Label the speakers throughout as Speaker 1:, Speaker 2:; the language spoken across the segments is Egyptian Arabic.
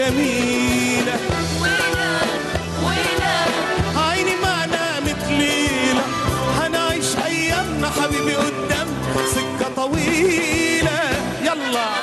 Speaker 1: جميلة
Speaker 2: ويلا ويلا
Speaker 1: عيني ما نامت ليلة هنعيش أيامنا حبيبي قدام سكة طويلة يلا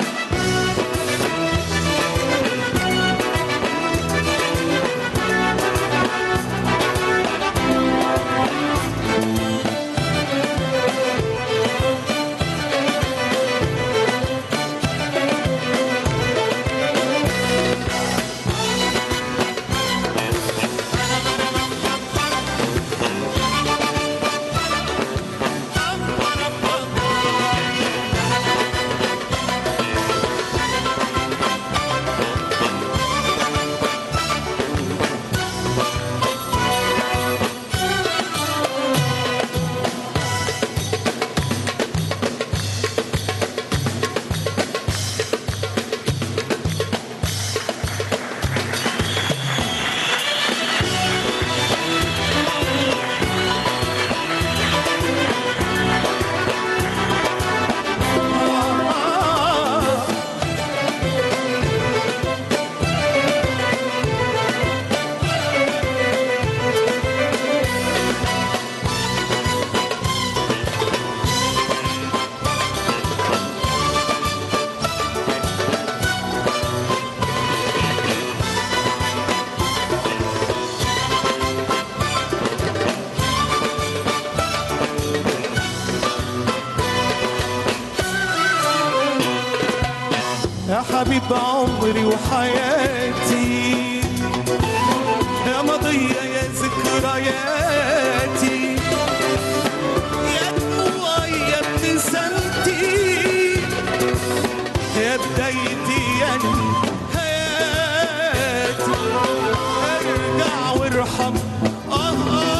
Speaker 1: يا حبيب عمري وحياتي يا مضية يا ذكرياتي يا دموعي يا ابتسامتي يا بدايتي يا نهاياتي ارجع وارحم آه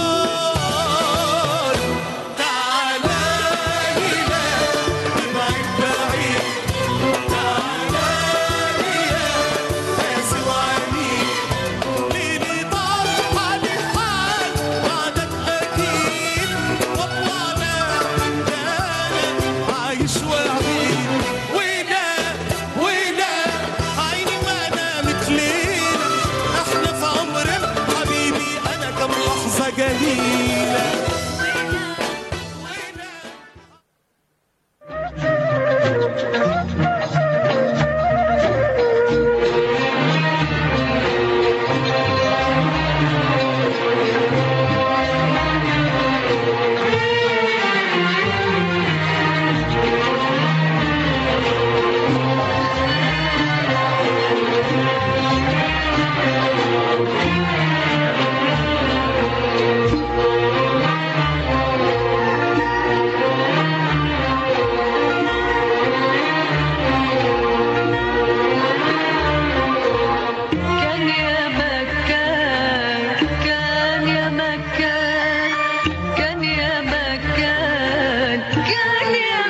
Speaker 1: آه تعالى هنا ابعد بعيد تعالى يا قاسي وعنيد ليلي ضاع حال الحال بعدك أكيد والله أنا أنا عايش وحيد وينا وينا عيني ما نامت ليلة احنا في عمرنا حبيبي أنا كم لحظة جميلة وينا
Speaker 2: كان يا مكان كان يا مكان كان يا مكان كان يا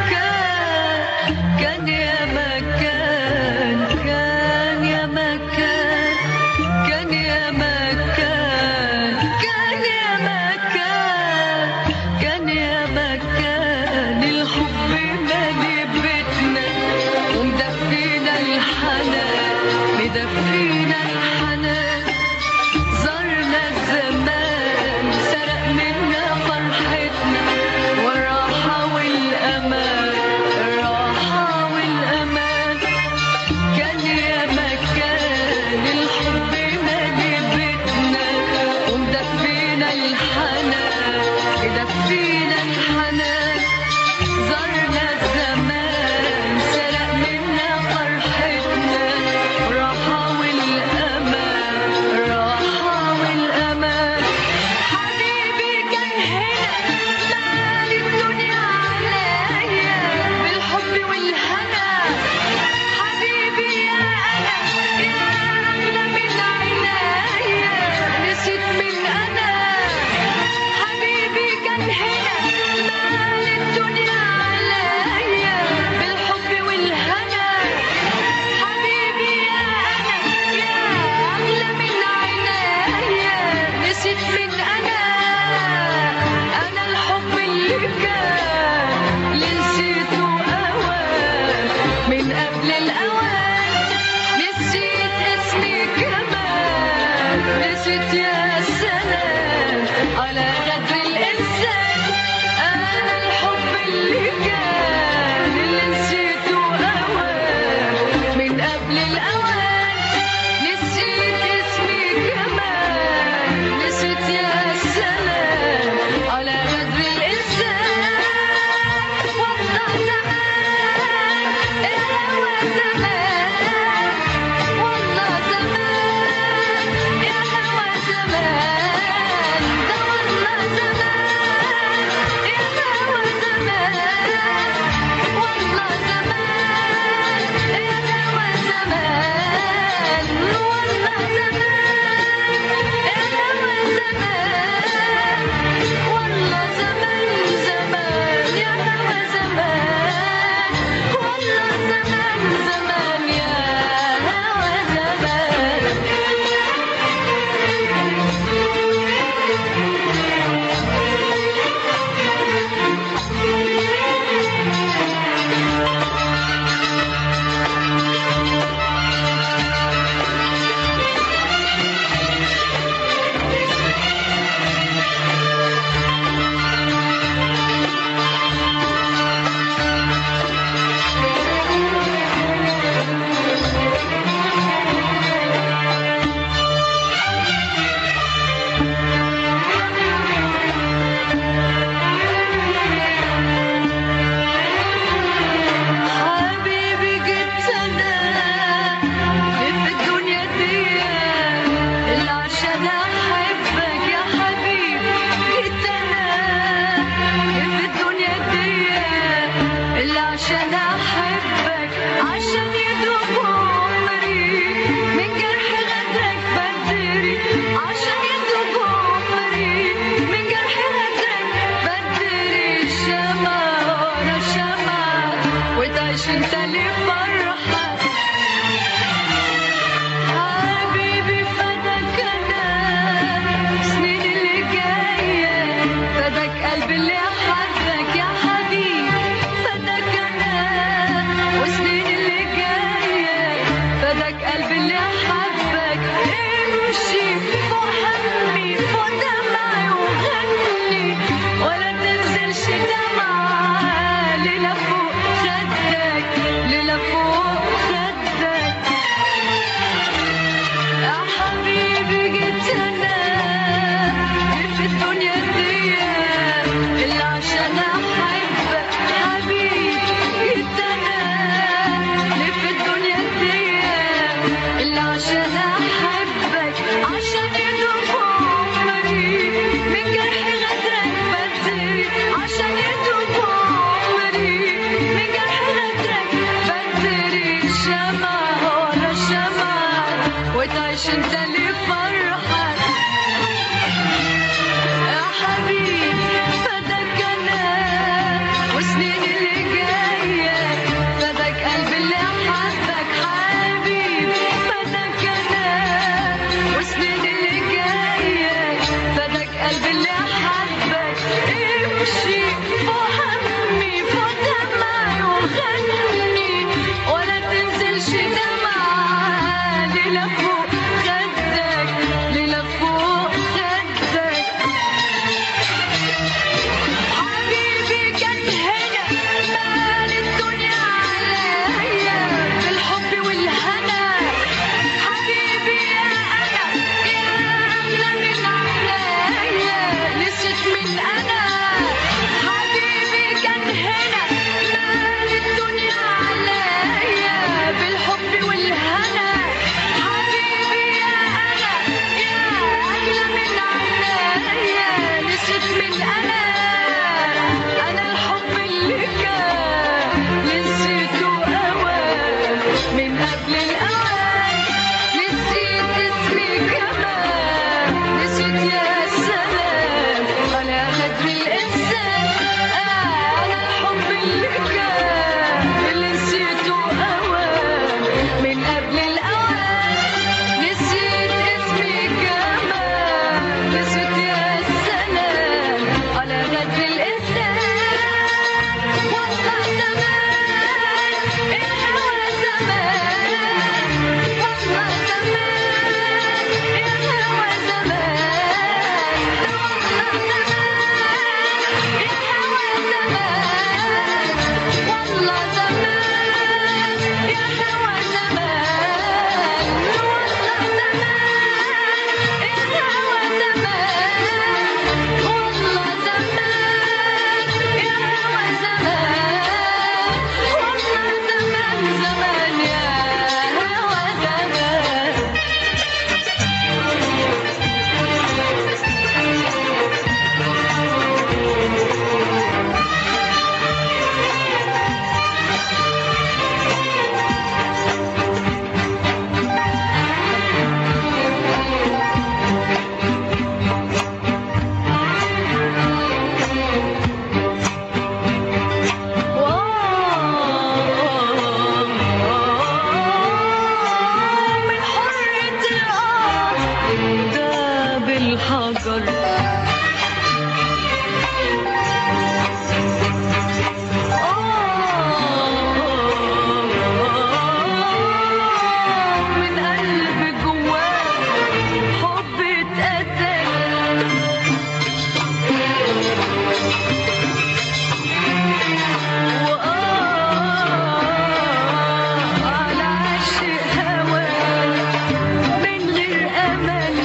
Speaker 2: مكان كان يا مكان كان يا مكان كان يا مكان كان يا مكان كان يا مكان الحب مالي بيتنا ومدفينا الحنان مدفينا الحنان زرنا الزمان سرق منا فرحتنا والراحة والأمان الراحة والأمان كان يا مكان الحب مالي بيتنا ومدفينا الحنان مدفينا الحنان زرنا الزمان سرق منا فرحتنا راحة والأمان راحة والأمان حبيبي كان هنا مال الدنيا عليا بالحب والهنا حبيبي يا أنا يا أغلى من عنايا نسيت من أنا حبيبي كان هنا مال قلبي اللي حبك يا حبيبي فداك انا وسنين اللي جايه فداك قلبي اللي حبك امشي فوق همي فوق دمعي وغني ولا تنزلش دمعة ليلة فوق خدك ليلة فوق خدك يا حبيبي جيت انا في الدنيا دي اللي عشان احبك حبيبي جيت انا في الدنيا دي اللي عشان احبك عشان يدوب عمري من جرح غدرك بدري عشان يدوب عمري من جرح غدرك بدري شمع ورا شمع وتعيش انت لفرحك يا حبيبي فداك انا وسنين اللي جايه فداك قلبي اللي حبك حبيبي فداك انا وسنين اللي جايه فداك قلبي اللي حبك امشي فوق همي فوق دمعي وغني ولا تنزلش دمعة ليلة فوق خدك ليلة فوق خدك حبيبي كان هنا مال الدنيا عليا بالحب والهنا حبيبي يا انا يا اغلى من عينيا نسيت من انا حبيبي كان هنا مال الدنيا عليا بالحب والهنا حبيبي يا انا يا اغلى من عينيا نسيت من انا انا الحب اللي كان نسيته اوان من قبل الاوان نسيت اسمي كمان نسيت يا سلام على غدر الانسان انا الحب اللي كان اللي نسيته اوان من قبل الاوان نسيت اسمي كمان نسيت يا سلام على غدر الانسان والله زمان الهوى زمان والله زمان الهوى زمان والله زمان الهوى زمان والله زمان الهوى زمان والله زمان الهوى زمان والله زمان الهوى زمان والله زمان زمان يا هوى زمان من حرة الأرض داب الحجر من قلب جواه حب اتقتل على عاشق هواك من غير أمل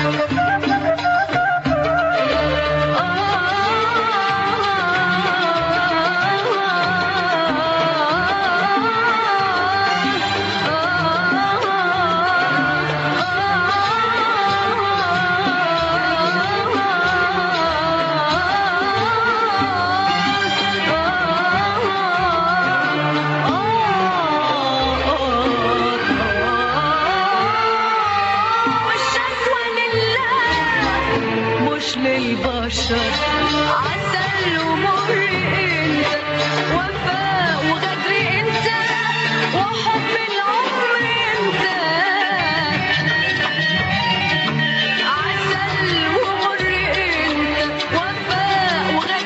Speaker 2: والشكوى لله مش للبشر عسل ومر انت وفاء وغدر انت وحب العمر انت عسل ومر انت وفاء وغدر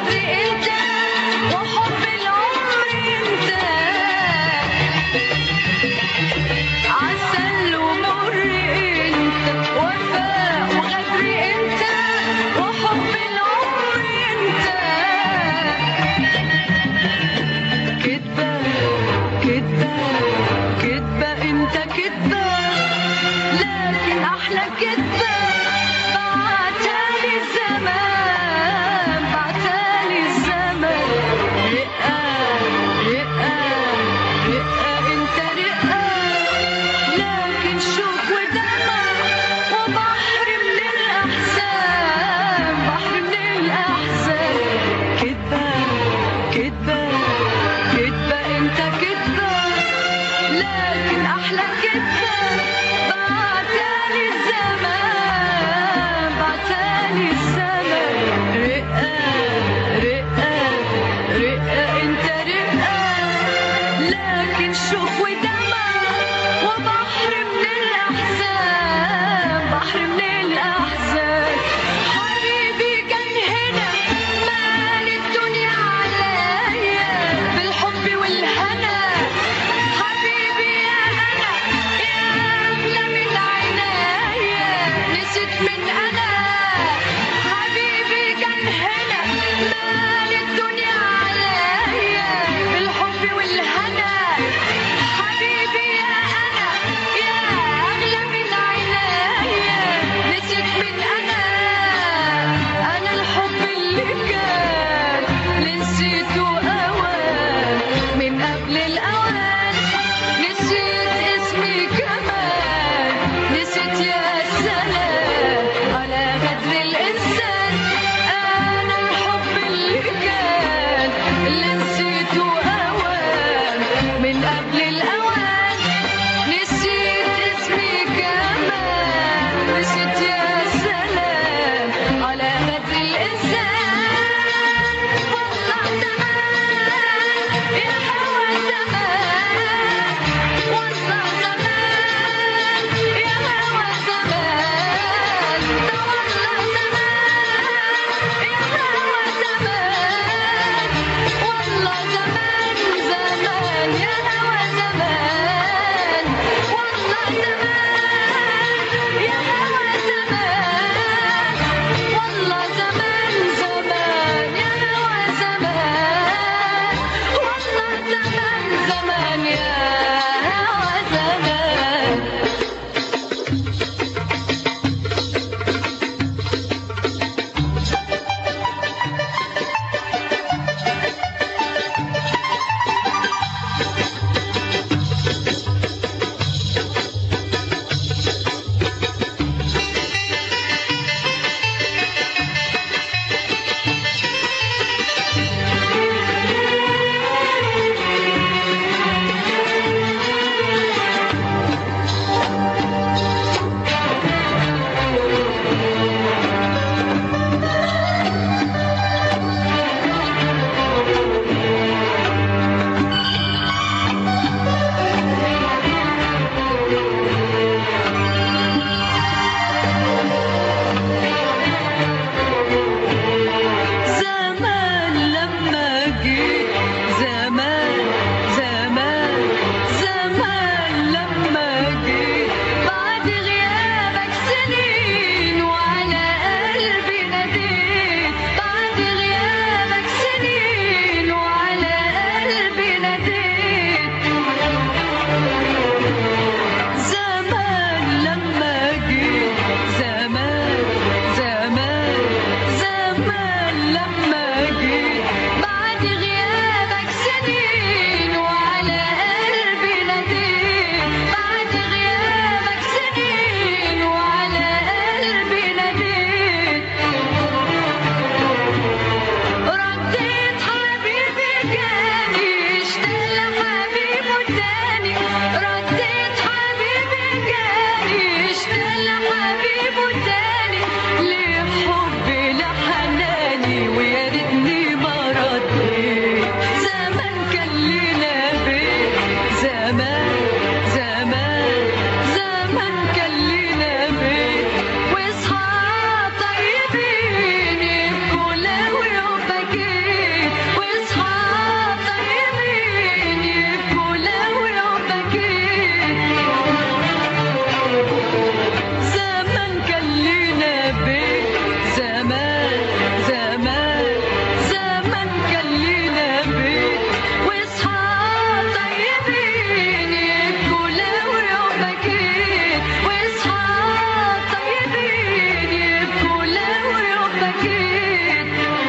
Speaker 2: ليالي ويا ريتني ما رديت زمان كان لينا بيت زمان زمان زمان كان لينا بيت واصحاب طيبين يبكوا لو يوم بكيت واصحاب طيبين يبكوا لو يوم بكيت زمان كان لينا بيت زمان زمان زمان كان لينا بيت واصحاب طيبين يبكوا لو يوم بكيت واصحاب طيبين يبكوا لو يوم بكيت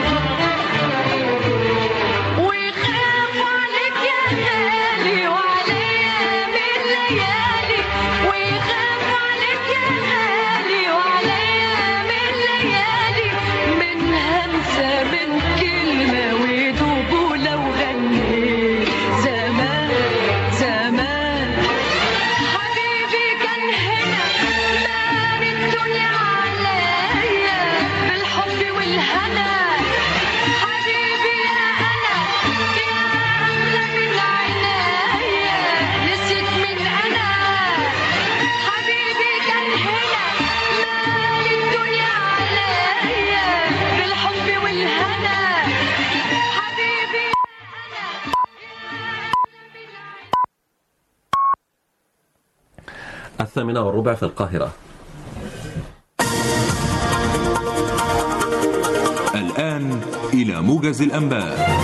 Speaker 2: ويخافوا عليك يا غالي وعليا من ليالي ويخافوا عليك يا غالي وعليا من ليالي من همسة من كلمة ويدوبوا لو غنيت زمان زمان حبيبي كان هنا مال الدنيا عليا بالحب والهنا حبيبي يا أنا يا أغلى من عنايا نسيت من أنا حبيبي كان هنا مال الدنيا عليا بالحب والهنا حبيبي
Speaker 3: الثامنة والربع في القاهرة
Speaker 4: الآن إلى موجز الأنباء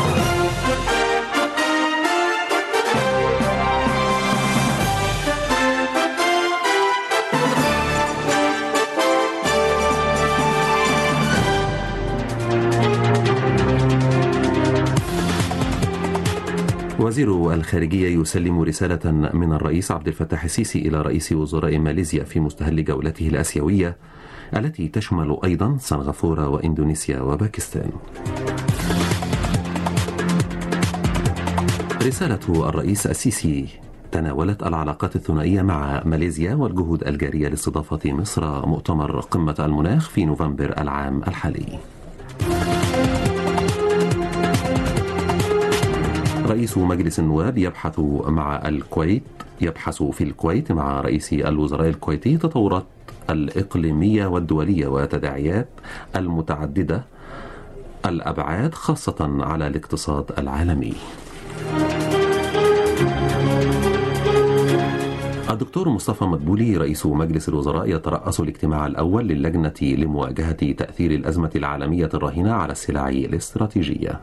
Speaker 3: وزير الخارجية يسلم رسالة من الرئيس عبد الفتاح السيسي إلى رئيس وزراء ماليزيا في مستهل جولته الآسيوية التي تشمل أيضا سنغافورة وإندونيسيا وباكستان رسالة الرئيس السيسي تناولت العلاقات الثنائية مع ماليزيا والجهود الجارية لاستضافة مصر مؤتمر قمة المناخ في نوفمبر العام الحالي رئيس مجلس النواب يبحث مع الكويت يبحث في الكويت مع رئيس الوزراء الكويتي تطورات الإقليمية والدولية وتداعيات المتعددة الأبعاد خاصة على الاقتصاد العالمي. الدكتور مصطفى مدبولي رئيس مجلس الوزراء يترأس الاجتماع الأول للجنة لمواجهة تأثير الأزمة العالمية الراهنة على السلع الاستراتيجية.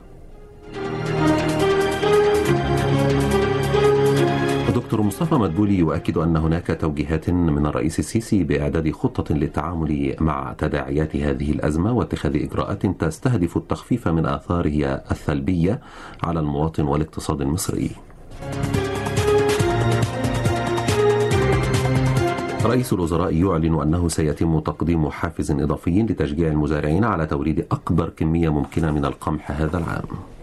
Speaker 3: دكتور مصطفى مدبولي يؤكد أن هناك توجيهات من الرئيس السيسي بإعداد خطة للتعامل مع تداعيات هذه الأزمة واتخاذ إجراءات تستهدف التخفيف من آثارها السلبية على المواطن والاقتصاد المصري. رئيس الوزراء يعلن أنه سيتم تقديم حافز إضافي لتشجيع المزارعين على توريد أكبر كمية ممكنة من القمح هذا العام.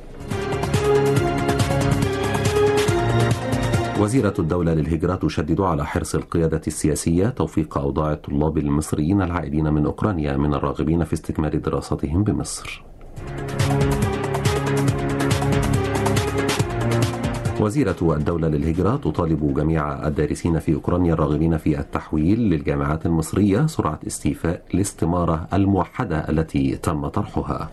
Speaker 3: وزيرة الدولة للهجرة تشدد على حرص القيادة السياسية توفيق أوضاع الطلاب المصريين العائدين من أوكرانيا من الراغبين في استكمال دراستهم بمصر. وزيرة الدولة للهجرة تطالب جميع الدارسين في أوكرانيا الراغبين في التحويل للجامعات المصرية سرعة استيفاء الاستمارة الموحدة التي تم طرحها.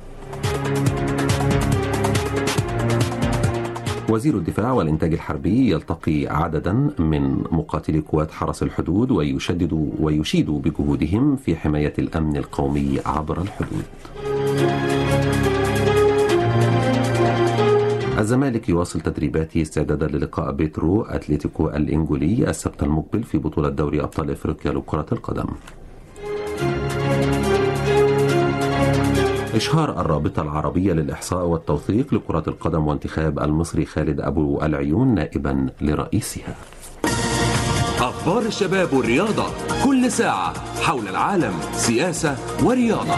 Speaker 3: وزير الدفاع والإنتاج الحربي يلتقي عددا من مقاتلي قوات حرس الحدود ويشدد ويشيد بجهودهم في حماية الأمن القومي عبر الحدود. الزمالك يواصل تدريباته استعدادا للقاء بيترو أتلتيكو الإنجولي السبت المقبل في بطولة دوري أبطال إفريقيا لكرة القدم. إشهار الرابطة العربية للإحصاء والتوثيق لكرة القدم وانتخاب المصري خالد أبو العيون نائبا لرئيسها
Speaker 4: أخبار الشباب والرياضة كل ساعة حول العالم سياسة ورياضة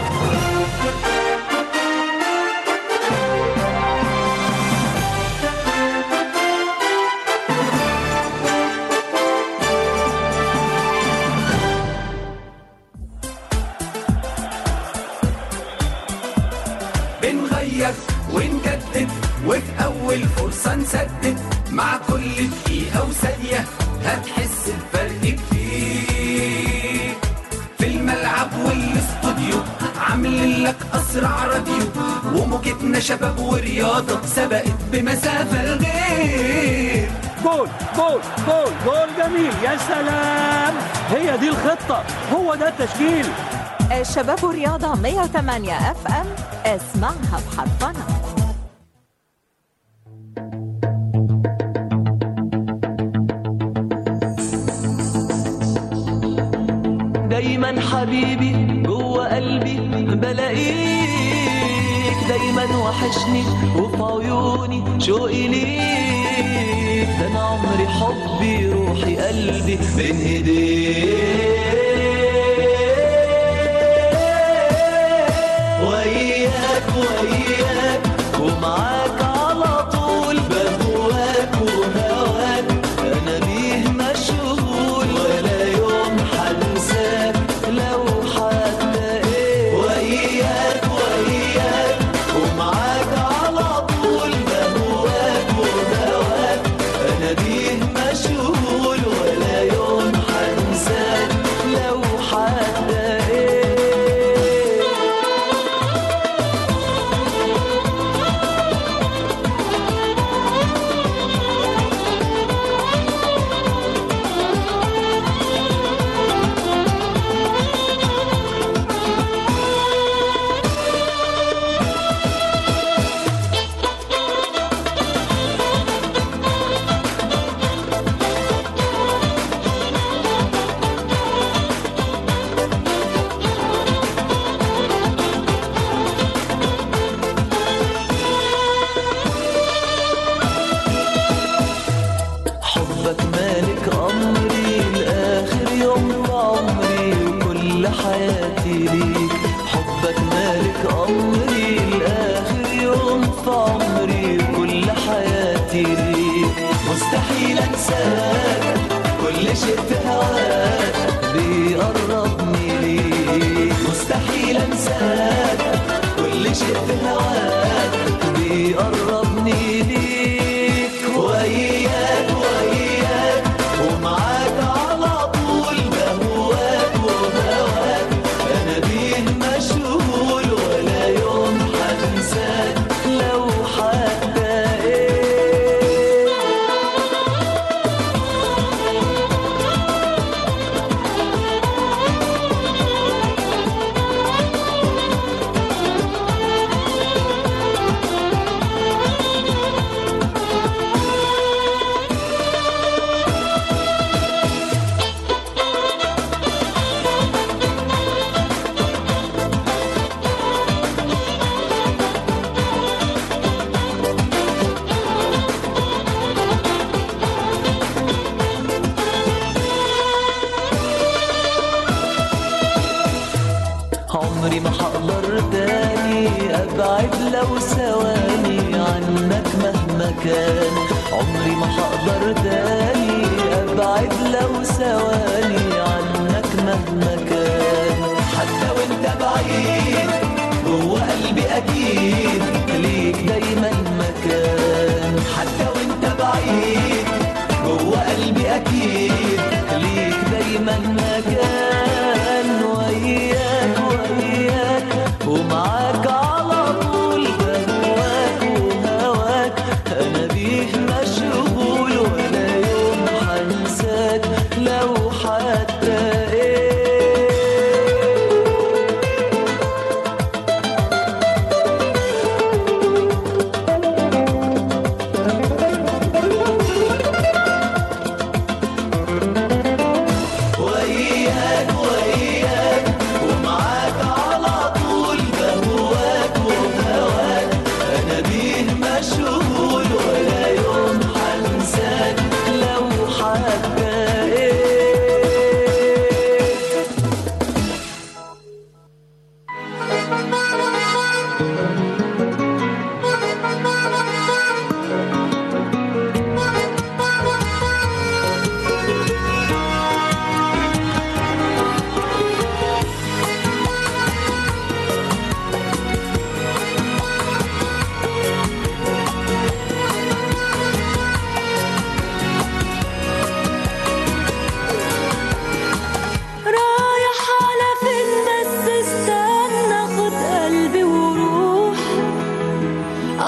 Speaker 1: ونغير ونجدد وفي أول فرصة نسدد مع كل دقيقة وثانية هتحس بفرق كبير في الملعب والاستوديو عاملين لك أسرع راديو وموجتنا شباب ورياضة سبقت بمسافة الغير
Speaker 5: جول جول جول جول جميل يا سلام هي دي الخطة هو ده التشكيل
Speaker 6: الشباب رياضة 108 اف ام اسمعها بحرفنة
Speaker 7: دايما حبيبي جوه قلبي بلاقيك دايما وحشني وفي عيوني شوقي ليك ده انا عمري حبي روحي قلبي بين ايديك وياك وياك ومعاك على طول بهواك وهواك انا بيه مشغول ولا يوم حنساك لو حتى ايه وياك وياك ومعاك على طول بهواك وهواك انا بيه مشغول ولا يوم حنساك لو حتى ايه حبك مالك أمري لآخر يوم في عمري وكل حياتي ليك حبك مالك أمري لآخر يوم في عمري وكل حياتي ليك مستحيل أنساك كل شيء في هواك بيقربني ليك مستحيل أنساك كل شيء في هواك بيقربني ليك وياك وياك ومعاك على طول بهواك وهواك انا بيه مشغول ولا يوم حنساك لو حتى ايه عمري ما هقدر تاني ابعد لو ثواني عنك مهما كان عمري ما هقدر تاني ابعد لو ثواني عنك مهما كان حتى وانت بعيد جوه قلبي اكيد ليك دايما مكان حتى وانت بعيد جوه قلبي اكيد ليك دايما مكان وياك وياك ومعاك على طول بهواك وهواك انا بيه مشغول ولا يوم حنساك لو حتى ايه وياك وياك ومعاك على طول بهواك وهواك انا بيه مشغول ولا يوم حنساك لو حتى ايه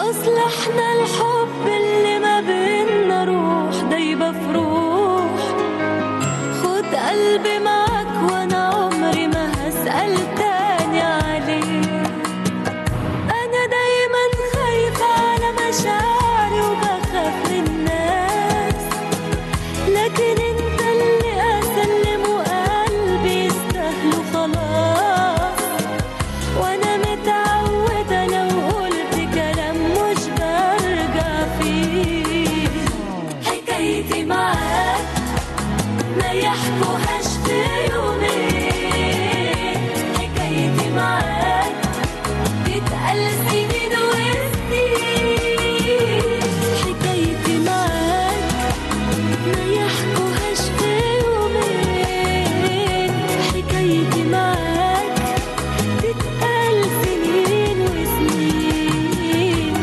Speaker 2: أصل احنا الحب اللي ما بينا روح دايبة في روح خد قلبي معاك وانا عمري ما هسأل تاني عليه أنا دايما خايفة على مشاعري وبخاف من الناس لكن انت اللي أسلمه قلبي يستاهله خلاص وانا متعودة لو قلت كلام مش برجع فيه حكايتي معاك ما يحكوهاش في يومين حكايتي معاك تتقال سنين وسنين حكايتي معاك ما يحكوهاش في يومين حكايتي معاك تتقال سنين وسنين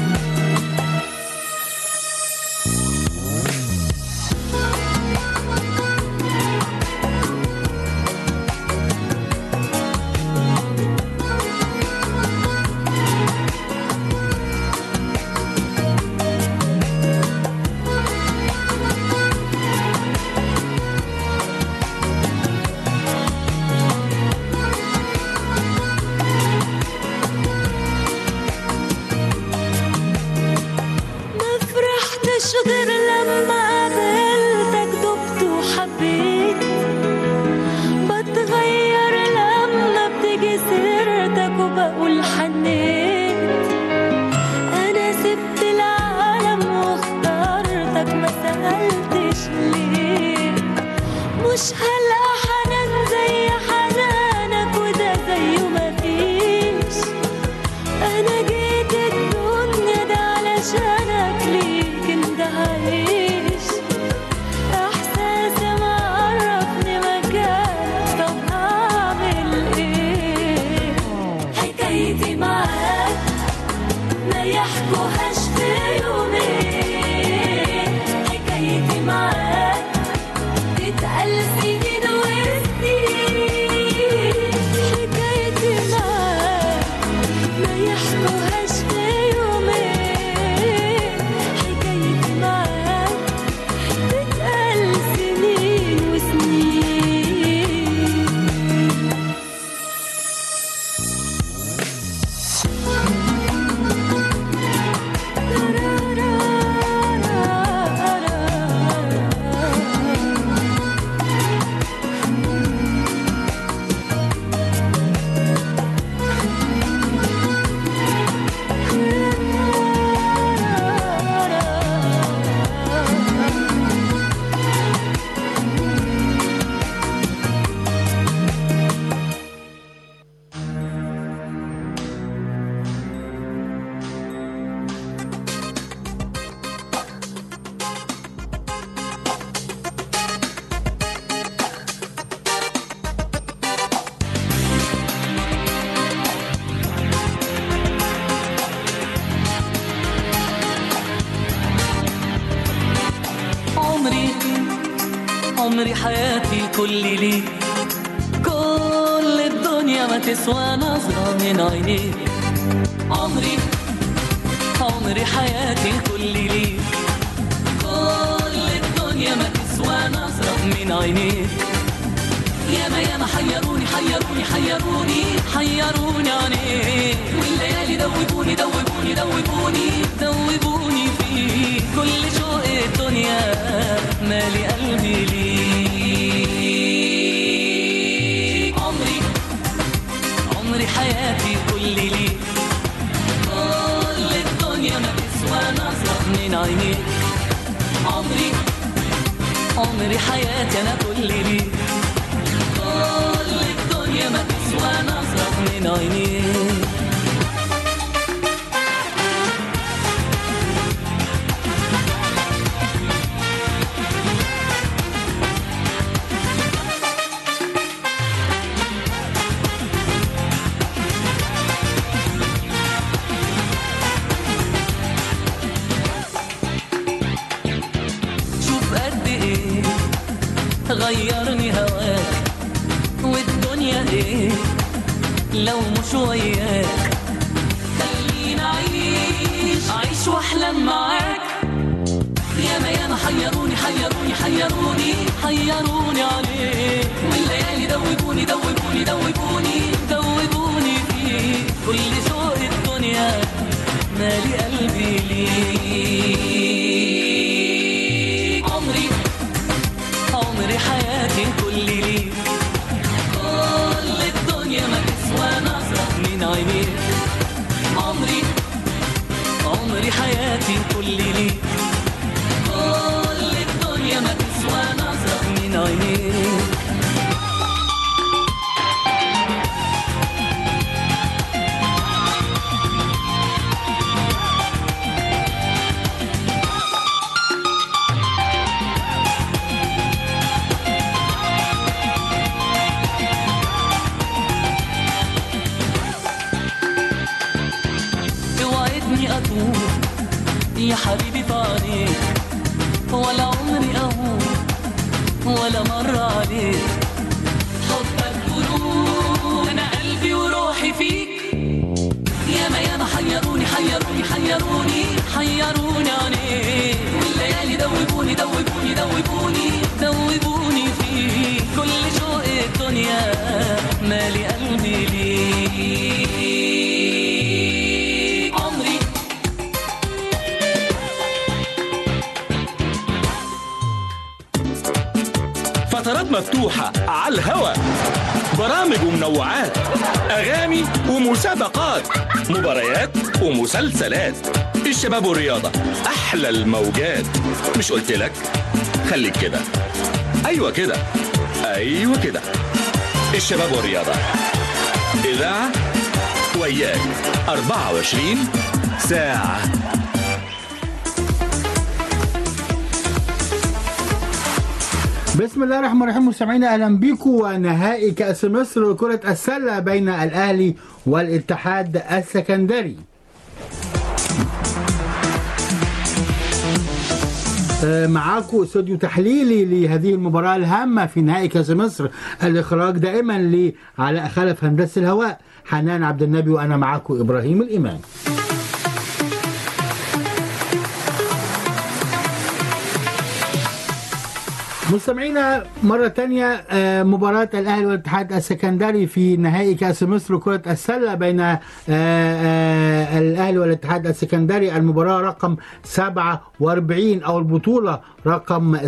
Speaker 2: ما فرحتش غير لما قابلتك دبت وحبيت بتغير لما بتيجي سيرتك وبقول حنيت انا سبت العالم واخترتك ما سألتش ليه مش هلقى حنان زي حنانك وده زيه مفيش انا جيت الدنيا ده علشانك ليك انت عايش احساسي معرفني مكانك طب هعمل ايه حكايتي معاك ما يحكوهاش في يومين حكايتي معاك تتقال سنين وسنين حكايتي معاك ما يحكوهاش في يومين حكايتي معاك تتقال سنين وسنين
Speaker 7: عمري عمري حياتي كل ليك كل الدنيا ما تسوى نظرة من عينيك عمري عمري حياتي كل ليك كل الدنيا ما تسوى نظرة من عينيك ياما ياما حيروني حيروني حيروني حيروني عليك والليالي دوبوني دوبوني دوبوني دوبوني فيك كل شوق الدنيا مالي قلبي ليك عمري عمري حياتي كل ليك كل الدنيا ما تسوى نظرة من عينيك عمري عمري حياتي انا كل ليك كل الدنيا ما تسوى نظرة من عينيك شوف قد ايه غيرني هواك والدنيا ايه لو مش وياك خلينا اعيش حيروني عليه والليالي دوبوني دوبوني دوبوني دوبوني فيه كل شوق الدنيا مالي قلبي ليه عمري عمري حياتي كل ليه كل الدنيا ما تسوى نظرة من عينيك عمري عمري حياتي كل ليه كل الدنيا ما تسوى نظرة من عينيك توعدني أتوب يا حبيبي في عينيك ولا عمري أهون ولا مرة عليك حبك ونور أنا قلبي وروحي فيك ياما ياما حيروني حيروني حيروني حيروني عليك والليالي دوبوني دوبوني دوبوني دوبوني فيك كل شوق الدنيا مالي قلبي ليك عمري
Speaker 8: فترات مفتوحة على الهوا برامج ومنوعات أغاني ومسابقات مباريات ومسلسلات الشباب والرياضة أحلى الموجات مش قلت لك خليك كده أيوة كده أيوة كده الشباب والرياضة إذاعة وياك 24 ساعة
Speaker 9: بسم الله الرحمن الرحيم مستمعينا اهلا بكم ونهائي كاس مصر لكره السله بين الاهلي والاتحاد السكندري آه، معاكم استوديو تحليلي لهذه المباراة الهامة في نهائي كأس مصر الإخراج دائما لعلاء خلف هندسة الهواء حنان عبد النبي وأنا معاكم إبراهيم الإمام مستمعينا مرة تانية آه، مباراة الأهلي والاتحاد السكندري في نهائي كأس مصر كرة السلة بين آه، آه، الأهلي والاتحاد السكندري المباراة رقم 47 أو البطولة رقم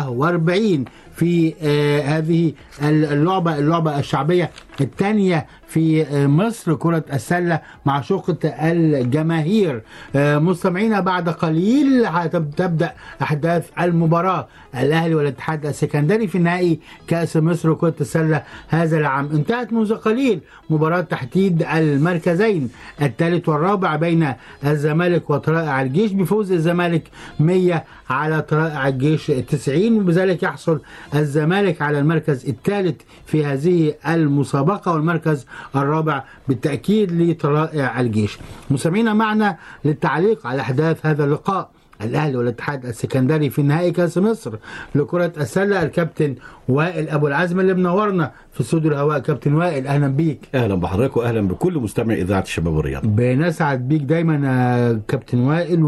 Speaker 9: 47 في آه، هذه اللعبة اللعبة الشعبية الثانية في آه، مصر كرة السلة مع شقة الجماهير آه، مستمعينا بعد قليل هتب- تبدأ أحداث المباراة الأهلي والاتحاد السكندري في نهائي كأس مصر كرة السلة هذا العام انتهت منذ قليل مباراة تحديد المركزين الثالث والرابع بين الزمالك وطلائع الجيش بفوز الزمالك 100 على طلائع الجيش 90 وبذلك يحصل الزمالك على المركز الثالث في هذه المسابقة والمركز الرابع بالتأكيد لطلائع الجيش مسامعينا معنا للتعليق على أحداث هذا اللقاء الأهلي والاتحاد السكندري في نهائي كأس مصر لكرة السلة الكابتن وائل أبو العزم اللي منورنا في استوديو الهواء كابتن وائل أهلا بيك
Speaker 10: اهلا بحضرتك واهلا بكل مستمع اذاعه الشباب والرياضه
Speaker 9: بنسعد بيك دايما يا كابتن وائل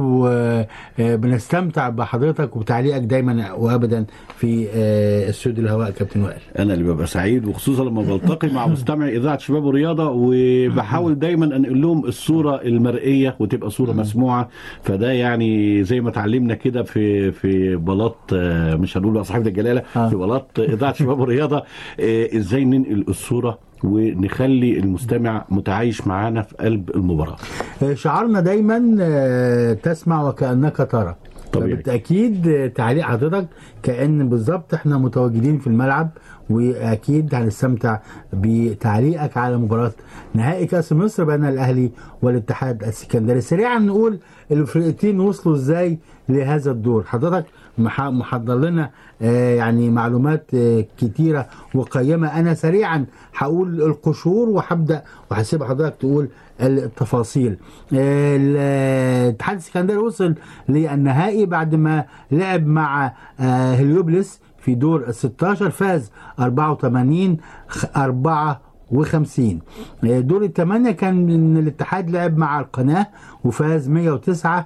Speaker 9: وبنستمتع بحضرتك وبتعليقك دايما وابدا في آه، استوديو الهواء كابتن وائل
Speaker 10: انا اللي ببقى سعيد وخصوصا لما بلتقي مع مستمع اذاعه الشباب والرياضه وبحاول دايما انقل لهم الصوره المرئيه وتبقى صوره مسموعه فده يعني زي ما اتعلمنا كده في في بلاط آه، مش هنقول بقى صاحبنا الجلاله
Speaker 9: آه.
Speaker 10: في بلاط اذاعه الشباب والرياضه آه، ازاي ننقل الصوره ونخلي المستمع متعايش معانا في قلب المباراه
Speaker 9: آه، شعارنا دايما آه، تسمع وكأنك ترى
Speaker 10: طبيعي.
Speaker 9: بالتأكيد آه، تعليق حضرتك كأن بالظبط احنا متواجدين في الملعب واكيد هنستمتع بتعليقك على مباراه نهائي كاس مصر بين الاهلي والاتحاد السكندري سريعا نقول الفرقتين وصلوا ازاي لهذا الدور حضرتك مح- محضر لنا آه، يعني معلومات آه، كتيره وقيمه انا سريعا هقول القشور وهبدا وهسيب حضرتك تقول التفاصيل آه، الاتحاد السكندري وصل للنهائي بعد ما لعب مع آه، هليوبلس في دور ال 16 فاز 84 خ- 51 آه، دور الثمانية كان إن الاتحاد لعب مع القناة وفاز 109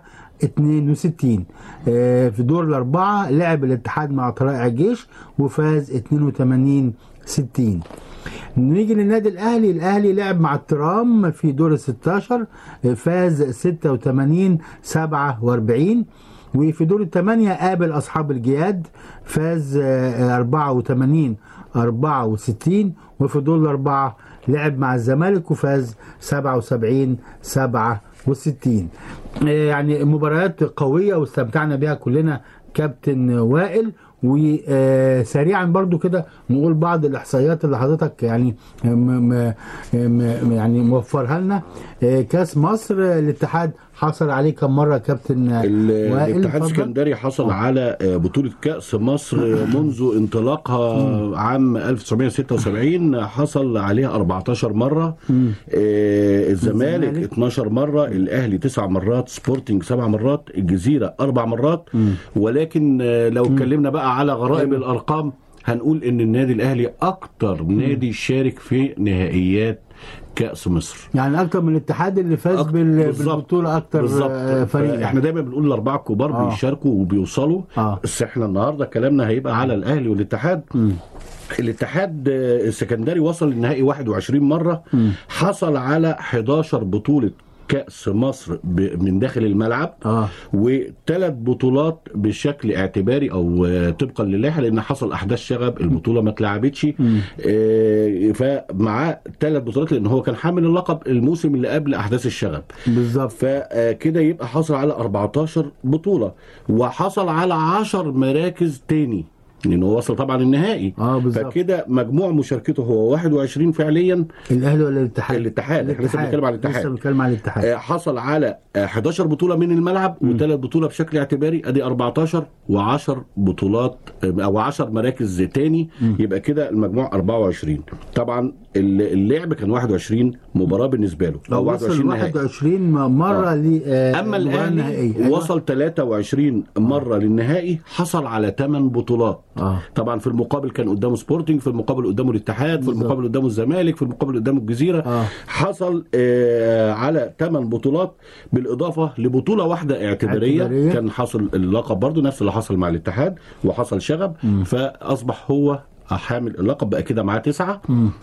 Speaker 9: 62 آه، في دور الأربعة لعب الاتحاد مع طلائع الجيش وفاز 82 60 نيجي للنادي الاهلي الاهلي لعب مع الترام في دور ال 16 فاز 86 47 وفي دور الثمانية قابل أصحاب الجياد فاز آه، 84 64 وفي دور الأربعة لعب مع الزمالك وفاز 77 67 آه، يعني مباريات قوية واستمتعنا بها كلنا كابتن وائل وسريعا برضو كده نقول بعض الاحصائيات اللي حضرتك يعني م م م يعني موفرها لنا آه، كاس مصر آه، الاتحاد حصل عليه كم مره كابتن
Speaker 10: ال-
Speaker 9: وائل
Speaker 10: الاتحاد
Speaker 9: اتفضل.
Speaker 10: السكندري حصل على آه، بطولة كأس مصر آه، منذ انطلاقها عام 1976 حصل عليها 14 مرة آه، الزمالك
Speaker 9: الزمالك.
Speaker 10: 12 مرة الأهلي 9 مرات سبورتنج 7 مرات الجزيرة 4 مرات ولكن آه، لو اتكلمنا بقى على غرائب
Speaker 9: أيوة.
Speaker 10: الأرقام هنقول إن النادي الأهلي أكتر نادي شارك في نهائيات كأس مصر
Speaker 9: يعني اكتر من الاتحاد اللي فاز
Speaker 10: أك-
Speaker 9: بال-
Speaker 10: بالظبط.
Speaker 9: بالبطوله اكتر
Speaker 10: بالظبط
Speaker 9: آه، فريق
Speaker 10: احنا دايما بنقول الاربعه الكبار
Speaker 9: آه.
Speaker 10: بيشاركوا وبيوصلوا
Speaker 9: آه.
Speaker 10: بس احنا النهارده كلامنا هيبقى على الاهلي والاتحاد الاتحاد آه، السكندري وصل للنهائي 21 مره حصل على 11 بطوله كأس مصر ب- من داخل الملعب
Speaker 9: اه
Speaker 10: وثلاث بطولات بشكل اعتباري او آه، طبقا للائحه لان حصل احداث شغب البطوله ما اتلعبتش آه، فمعاه ثلاث بطولات لان هو كان حامل اللقب الموسم اللي قبل احداث الشغب
Speaker 9: بالظبط
Speaker 10: فكده يبقى حصل على 14 بطولة وحصل على 10 مراكز تاني لانه وصل طبعا النهائي
Speaker 9: اه بالظبط
Speaker 10: فكده مجموع مشاركته هو 21 فعليا
Speaker 9: الاهلي ولا الاتحاد؟
Speaker 10: الاتحاد احنا لسه بنتكلم على
Speaker 9: لسه
Speaker 10: الاتحاد
Speaker 9: بنتكلم على الاتحاد
Speaker 10: آه، حصل على آه، 11 بطولة من الملعب وثلاث بطولة بشكل اعتباري ادي 14 و10 بطولات آه، او 10 مراكز تاني يبقى كده المجموع 24 طبعا ال- اللعب كان 21 مباراة بالنسبة له
Speaker 9: لو وصل
Speaker 10: نهائي.
Speaker 9: 21 مرة
Speaker 10: آه.
Speaker 9: ل آه،
Speaker 10: اما
Speaker 9: المباراة
Speaker 10: الاهلي
Speaker 9: النهائية. أيوة.
Speaker 10: وصل 23 مره للنهائي حصل على 8 بطولات
Speaker 9: اه
Speaker 10: طبعا في المقابل كان قدامه سبورتنج في المقابل قدامه الاتحاد في
Speaker 9: بالظبط.
Speaker 10: المقابل قدامه الزمالك في المقابل قدامه الجزيره
Speaker 9: آه.
Speaker 10: حصل آه على 8 بطولات بالاضافه لبطوله واحده اعتباريه,
Speaker 9: اعتبارية.
Speaker 10: كان حصل اللقب برضه نفس اللي حصل مع الاتحاد وحصل شغب فاصبح هو حامل اللقب بقى كده معاه تسعه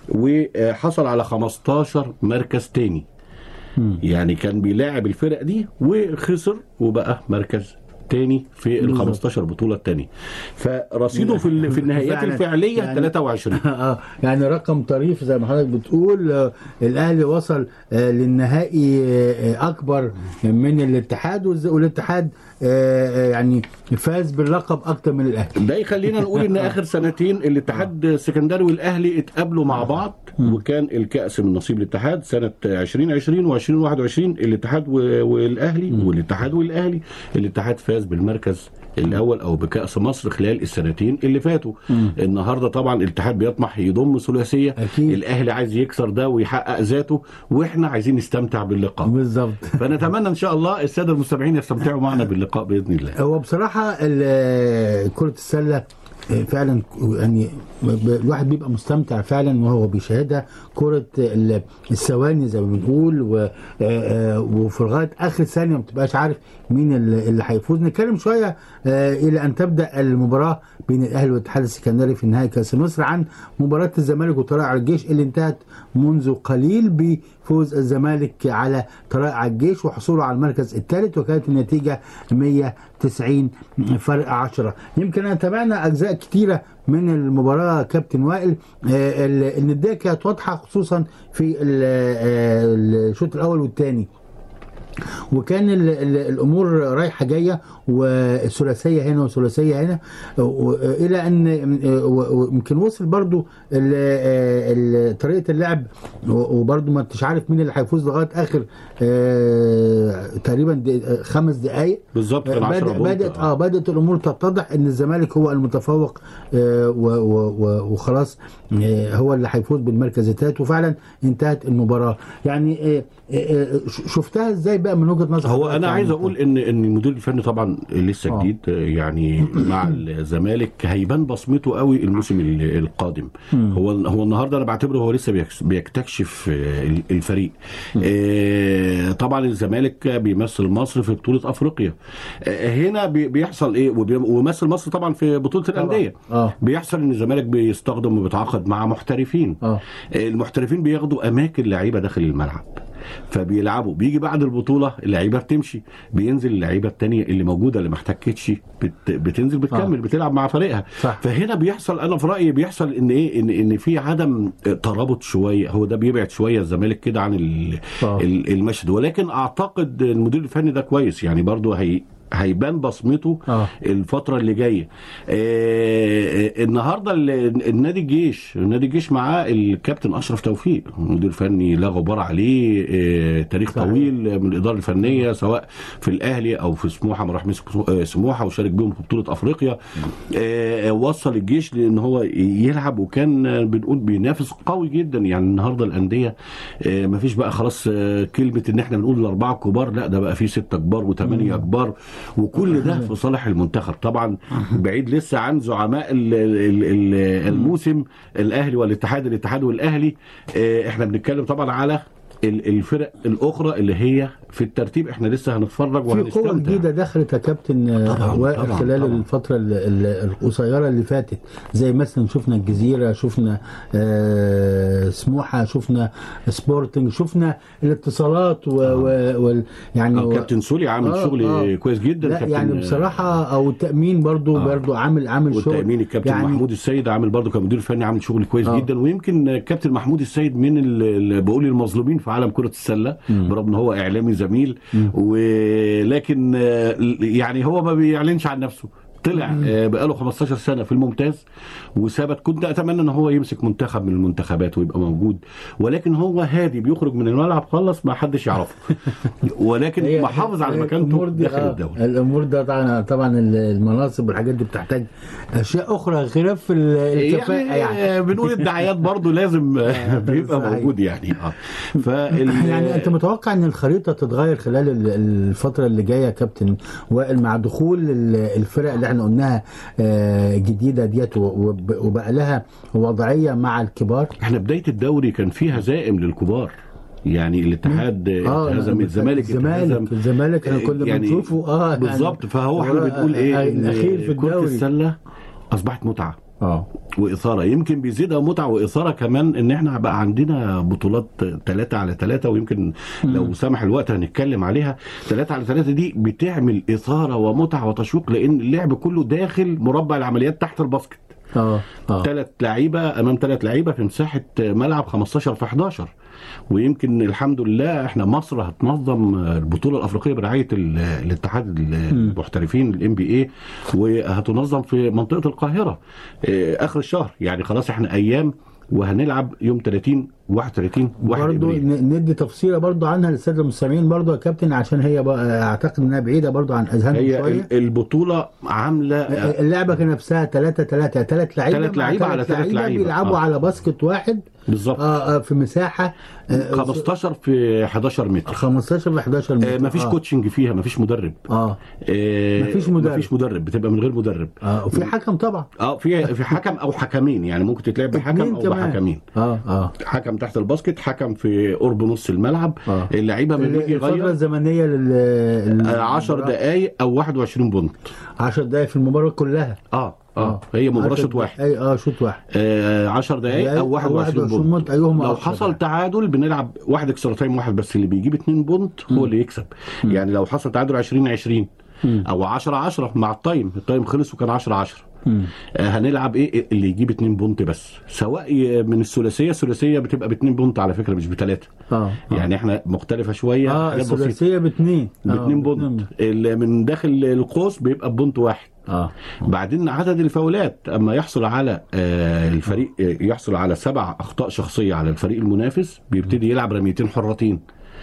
Speaker 10: وحصل على 15 مركز تاني يعني كان بيلاعب الفرق دي وخسر وبقى مركز تاني في ال 15 بطوله التانية فرصيده في ال- في النهائيات
Speaker 9: فعلاً.
Speaker 10: الفعليه
Speaker 9: يعني-
Speaker 10: 23
Speaker 9: اه يعني رقم طريف زي ما حضرتك بتقول آه، الاهلي وصل آه، للنهائي آه، آه، اكبر من الاتحاد والز- والاتحاد آه، آه، يعني فاز باللقب اكتر من الاهلي
Speaker 10: ده يخلينا نقول ان اخر سنتين الاتحاد السكندري والاهلي اتقابلوا مع بعض وكان الكاس من نصيب الاتحاد سنه 2020 و2021 الاتحاد و- والاهلي والاتحاد والاهلي الاتحاد فاز بالمركز الاول او بكاس مصر خلال السنتين اللي فاتوا النهارده طبعا الاتحاد بيطمح يضم ثلاثيه
Speaker 9: أكيد.
Speaker 10: الاهلي عايز يكسر ده ويحقق ذاته واحنا عايزين نستمتع باللقاء
Speaker 9: بالظبط
Speaker 10: فنتمنى ان شاء الله الساده المستمعين يستمتعوا معنا باللقاء باذن الله
Speaker 9: هو بصراحة ال- كرة السلة فعلا يعني ب- الواحد بيبقى مستمتع فعلا وهو بيشاهدها كرة ال- الثواني زي ما بنقول و- آه، آه، وفي لغاية آخر ثانية ما بتبقاش عارف مين اللي اللي هيفوز نتكلم شوية آه، إلى أن تبدأ المباراة بين الأهلي والاتحاد السكندري في نهائي كأس مصر عن مباراة الزمالك وطلائع الجيش اللي انتهت منذ قليل بفوز الزمالك على طلائع الجيش وحصوله على المركز الثالث وكانت النتيجة 190 فرق 10 يمكن أن تابعنا أجزاء كتيرة من المباراة كابتن وائل آه، ال- الندية كانت واضحة خصوصا في ال- آه، الشوط الأول والثاني وكان ال ال الامور رايحه جايه وثلاثيه هنا وثلاثيه هنا و- الى ان و- ويمكن وصل برضو ال- ال- طريقه اللعب و- وبرضو ما انتش عارف مين اللي هيفوز لغايه اخر آه، تقريبا دق- خمس دقائق
Speaker 10: بالظبط كان 10
Speaker 9: بدأ
Speaker 10: بونت.
Speaker 9: بدأت اه بدأت الامور تتضح ان الزمالك هو المتفوق آه و و و وخلاص آه هو اللي هيفوز بالمركز الثالث وفعلا انتهت المباراه يعني آه آه ش- شفتها ازاي بقى من وجهه نظر
Speaker 10: هو
Speaker 9: حضرتك
Speaker 10: انا
Speaker 9: يعني
Speaker 10: عايز اقول ان ان المدير الفني طبعا لسه
Speaker 9: آه.
Speaker 10: جديد آه، يعني مع الزمالك هيبان بصمته قوي الموسم ال- القادم هو هو النهارده انا بعتبره هو لسه بيكس- بيكتشف آه، ال- الفريق آه، طبعا الزمالك بيمثل مصر في بطوله افريقيا آه، هنا بي- بيحصل ايه وبي- ويمثل مصر طبعا في بطوله الانديه
Speaker 9: اه
Speaker 10: بيحصل ان الزمالك بيستخدم وبيتعاقد مع محترفين
Speaker 9: اه
Speaker 10: المحترفين بياخدوا اماكن لعيبه داخل الملعب فبيلعبوا بيجي بعد البطوله اللعيبه بتمشي بينزل اللعيبه التانية اللي موجوده اللي ما احتكتش بت بتنزل بتكمل
Speaker 9: آه.
Speaker 10: بتلعب مع فريقها
Speaker 9: صح.
Speaker 10: فهنا بيحصل انا في رايي بيحصل ان ايه ان ان في عدم ترابط شويه هو ده بيبعد شويه الزمالك كده عن ال-
Speaker 9: آه.
Speaker 10: ال- المشهد ولكن اعتقد المدير الفني ده كويس يعني برضه هي هيبان بصمته
Speaker 9: آه.
Speaker 10: الفتره اللي جايه آه النهارده ال- النادي الجيش النادي الجيش معاه الكابتن اشرف توفيق مدير فني لا غبار عليه آه تاريخ
Speaker 9: صحيح.
Speaker 10: طويل من الاداره الفنيه سواء في الاهلي او في سموحه ما راح مسك آه، سموحه وشارك بيهم في بطوله افريقيا آه وصل الجيش لان هو يلعب وكان آه، بنقول بينافس قوي جدا يعني النهارده الانديه آه ما فيش بقى خلاص آه كلمه ان احنا بنقول الاربعه كبار لا ده بقى في سته كبار وثمانيه كبار وكل ده في صالح المنتخب طبعا بعيد لسه عن زعماء ال- ال- ال- الموسم الاهلي والاتحاد الاتحاد والاهلي آه، احنا بنتكلم طبعا على ال- الفرق الاخرى اللي هي في الترتيب احنا لسه هنتفرج
Speaker 9: في قوة
Speaker 10: وهنستمتع
Speaker 9: جديدة دخلت يا كابتن آه،
Speaker 10: طبعاً،
Speaker 9: وائل
Speaker 10: طبعاً،
Speaker 9: خلال
Speaker 10: طبعاً.
Speaker 9: الفترة ال- ال- القصيرة اللي فاتت زي مثلا شفنا الجزيرة شفنا آه، سموحة شفنا سبورتنج شفنا الاتصالات و, و وال يعني
Speaker 10: آه،
Speaker 9: و-
Speaker 10: كابتن سولي عامل
Speaker 9: آه،
Speaker 10: شغل
Speaker 9: آه.
Speaker 10: كويس جدا
Speaker 9: لا
Speaker 10: كابتن
Speaker 9: يعني بصراحة او التأمين برضو
Speaker 10: آه.
Speaker 9: برضو عامل عامل شغل
Speaker 10: والتأمين الكابتن
Speaker 9: يعني
Speaker 10: محمود السيد عامل برضه كمدير فني عامل شغل كويس
Speaker 9: آه.
Speaker 10: جدا ويمكن الكابتن محمود السيد من ال- ال- بقول المظلومين في عالم كرة السلة برغم ان هو اعلامي زميل ولكن آه، يعني هو ما بيعلنش عن نفسه طلع آه، بقاله 15 سنه في الممتاز وثبت كنت اتمنى ان هو يمسك منتخب من المنتخبات ويبقى موجود ولكن هو هادي بيخرج من الملعب خلص ما حدش يعرفه ولكن
Speaker 9: هي-
Speaker 10: محافظ على
Speaker 9: هي
Speaker 10: مكانته
Speaker 9: الأمور دي-
Speaker 10: داخل
Speaker 9: آه،
Speaker 10: الدوري
Speaker 9: الامور ده طبعا طبعا المناصب والحاجات دي بتحتاج اشياء اخرى خلاف ال- الكفاءه
Speaker 10: يعني,
Speaker 9: يعني,
Speaker 10: يعني بنقول الدعايات برضو لازم بيبقى
Speaker 9: صحيح.
Speaker 10: موجود يعني اه فال
Speaker 9: يعني انت متوقع ان الخريطه تتغير خلال ال- الفتره اللي جايه يا كابتن وائل مع دخول ال- الفرق اللي احنا قلناها آه، جديده ديت و- وب- وبقى لها وضعيه مع الكبار
Speaker 10: احنا بدايه الدوري كان فيه هزائم للكبار يعني الاتحاد اتهزم الزمالك
Speaker 9: الزمالك
Speaker 10: اتهزم
Speaker 9: الزمالك احنا كنا
Speaker 10: يعني
Speaker 9: بنشوفه اه يعني
Speaker 10: بالظبط فهو احنا
Speaker 9: هو
Speaker 10: بنقول ايه إن
Speaker 9: الاخير في
Speaker 10: كره
Speaker 9: الدوري
Speaker 10: السله اصبحت متعه
Speaker 9: اه
Speaker 10: واثاره يمكن بيزيدها متعه واثاره كمان ان احنا بقى عندنا بطولات ثلاثة على ثلاثة ويمكن لو سمح الوقت هنتكلم عليها ثلاثة على ثلاثة دي بتعمل اثاره ومتعه وتشويق لان اللعب كله داخل مربع العمليات تحت الباسكت
Speaker 9: اه اه
Speaker 10: ثلاث لعيبه امام ثلاث لعيبه في مساحه ملعب 15 في 11 ويمكن الحمد لله احنا مصر هتنظم البطوله الافريقيه برعايه ال- الاتحاد المحترفين الام بي اي وهتنظم في منطقه القاهره اه، اخر الشهر يعني خلاص احنا ايام وهنلعب يوم 30 31 1
Speaker 9: برضو
Speaker 10: ابريل
Speaker 9: ن- ندي تفصيله برضو عنها للساده المستمعين برضو يا كابتن عشان هي بقى اعتقد انها بعيده برضو عن اذهانهم
Speaker 10: هي
Speaker 9: شويه
Speaker 10: ال- البطوله عامله
Speaker 9: اللعبه كان نفسها 3 3 3 لعيبه
Speaker 10: تلات
Speaker 9: مع
Speaker 10: لعيبة
Speaker 9: تلات
Speaker 10: على تلات لعيبة.
Speaker 9: بيلعبوا
Speaker 10: آه.
Speaker 9: على باسكت واحد
Speaker 10: بالظبط
Speaker 9: آه آه في مساحه آه
Speaker 10: 15 في 11 متر
Speaker 9: 15 ب 11 متر
Speaker 10: آه مفيش
Speaker 9: آه.
Speaker 10: كوتشنج فيها مفيش مدرب
Speaker 9: اه
Speaker 10: آه
Speaker 9: مفيش مدرب.
Speaker 10: مفيش مدرب بتبقى من غير مدرب
Speaker 9: اه وفي حكم طبعا
Speaker 10: اه في في حكم او حكمين يعني ممكن تتلعب بحكم
Speaker 9: اتنين
Speaker 10: او
Speaker 9: كمان.
Speaker 10: بحكمين
Speaker 9: اه اه
Speaker 10: حكم تحت الباسكت حكم في قرب نص الملعب
Speaker 9: آه.
Speaker 10: اللعيبه ما بيجي
Speaker 9: الفتره
Speaker 10: يغير
Speaker 9: الزمنيه لل
Speaker 10: 10 دقائق او 21 بونت
Speaker 9: 10 دقائق في المباراه كلها
Speaker 10: اه اه هي مباراه
Speaker 9: 10
Speaker 10: شوط واحد
Speaker 9: اي اه شوط واحد
Speaker 10: آه 10 دقائق
Speaker 9: دقايق
Speaker 10: او 21 بونت
Speaker 9: بونت ايهما
Speaker 10: لو
Speaker 9: أكثر
Speaker 10: حصل
Speaker 9: يعني.
Speaker 10: تعادل بنلعب واحد اكسترا تايم واحد بس اللي بيجيب 2 بونت هو اللي يكسب يعني لو حصل تعادل 20 20 او 10 10 مع التايم التايم خلص وكان 10 10 آه هنلعب ايه اللي يجيب 2 بونت بس سواء ي- من الثلاثيه الثلاثيه بتبقى ب 2 بونت على فكره مش بثلاثه
Speaker 9: اه
Speaker 10: يعني احنا مختلفه شويه
Speaker 9: اه
Speaker 10: حاجات بسيطه
Speaker 9: الثلاثيه باثنين
Speaker 10: باتنين بونت اللي من داخل القوس بيبقى بونت واحد
Speaker 9: اه
Speaker 10: بعدين عدد الفاولات اما يحصل على آه، الفريق آه، يحصل على سبع اخطاء شخصيه على الفريق المنافس بيبتدي يلعب رميتين حرتين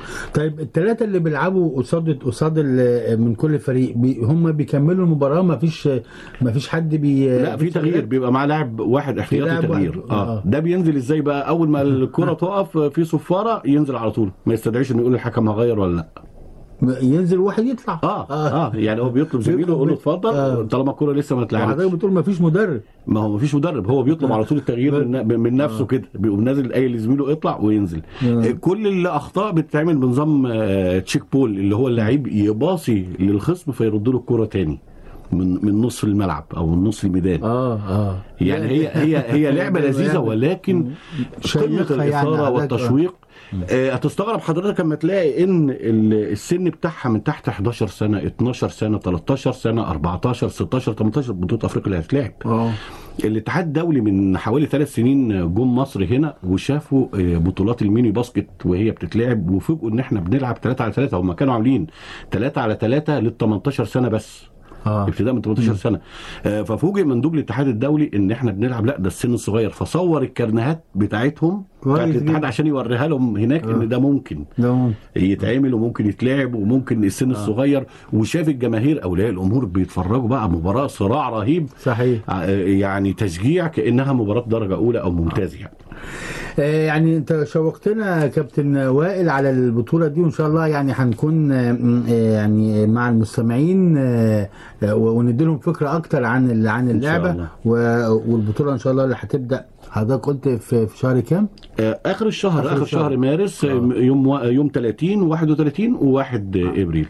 Speaker 9: طيب الثلاثه اللي بيلعبوا قصاد قصاد ال- من كل فريق بي هم بيكملوا المباراه ما فيش ما فيش حد بي
Speaker 10: لا في تغيير بيبقى معاه لاعب واحد احتياطي
Speaker 9: لاعب
Speaker 10: تغيير
Speaker 9: واحد.
Speaker 10: اه
Speaker 9: آه.
Speaker 10: ده بينزل ازاي بقى اول ما الكره تقف في صفاره ينزل على طول ما يستدعيش انه يقول الحكم هغير ولا لا
Speaker 9: ينزل واحد يطلع
Speaker 10: اه اه يعني هو بيطلب زميله يقول له اتفضل طالما الكوره لسه ما
Speaker 9: وحضرتك
Speaker 10: اتلعبتش
Speaker 9: بتقول ما فيش مدرب
Speaker 10: ما هو مفيش مدرب هو بيطلب على طول التغيير من, من نفسه كده بيقوم نازل قايل لزميله اطلع وينزل
Speaker 9: آه.
Speaker 10: كل الاخطاء بتتعمل بنظام آه، تشيك بول اللي هو اللعيب يباصي للخصم فيرد له الكوره تاني من من نص الملعب او من نص الميدان
Speaker 9: اه اه
Speaker 10: يعني هي هي هي لعبه لذيذه ولكن قمه
Speaker 9: شيقة يعني
Speaker 10: الاثاره
Speaker 9: حضرتك-
Speaker 10: والتشويق آه، هتستغرب حضرتك لما تلاقي ان ال- السن بتاعها من تحت 11 سنه 12 سنه 13 سنه 14 16 18 بطوله افريقيا اللي هتلعب
Speaker 9: اه
Speaker 10: الاتحاد الدولي من حوالي ثلاث سنين جم مصر هنا وشافوا آه، بطولات الميني باسكت وهي بتتلعب وفوجئوا ان احنا بنلعب 3 على 3 هم كانوا عاملين 3 على 3 لل 18 سنه بس
Speaker 9: اه
Speaker 10: ابتداء من 18 سنه آه، ففوجئ مندوب الاتحاد الدولي ان احنا بنلعب لا ده السن الصغير فصور الكرنيهات بتاعتهم
Speaker 9: كويس
Speaker 10: بتاعت الاتحاد
Speaker 9: جدا.
Speaker 10: عشان يوريها لهم هناك ان ده ممكن
Speaker 9: ده ممكن.
Speaker 10: يتعمل وممكن يتلعب وممكن السن الصغير وشاف الجماهير اولياء الامور بيتفرجوا بقى مباراه صراع رهيب
Speaker 9: صحيح
Speaker 10: ع- يعني تشجيع كانها مباراه درجه اولى او ممتاز يعني
Speaker 9: آه، يعني انت شوقتنا يا كابتن وائل على البطوله دي وان شاء الله يعني هنكون آه، م- آه، يعني مع المستمعين آه، آه، وندي لهم فكره اكتر عن ال- عن
Speaker 10: شاء
Speaker 9: اللعبه
Speaker 10: الله.
Speaker 9: و- والبطوله ان شاء الله اللي هتبدا حضرتك قلت في في شهر كام؟
Speaker 10: آه، اخر الشهر
Speaker 9: آخر
Speaker 10: اخر,
Speaker 9: الشهر.
Speaker 10: شهر مارس آه. يوم و- يوم 30 31 و1 ابريل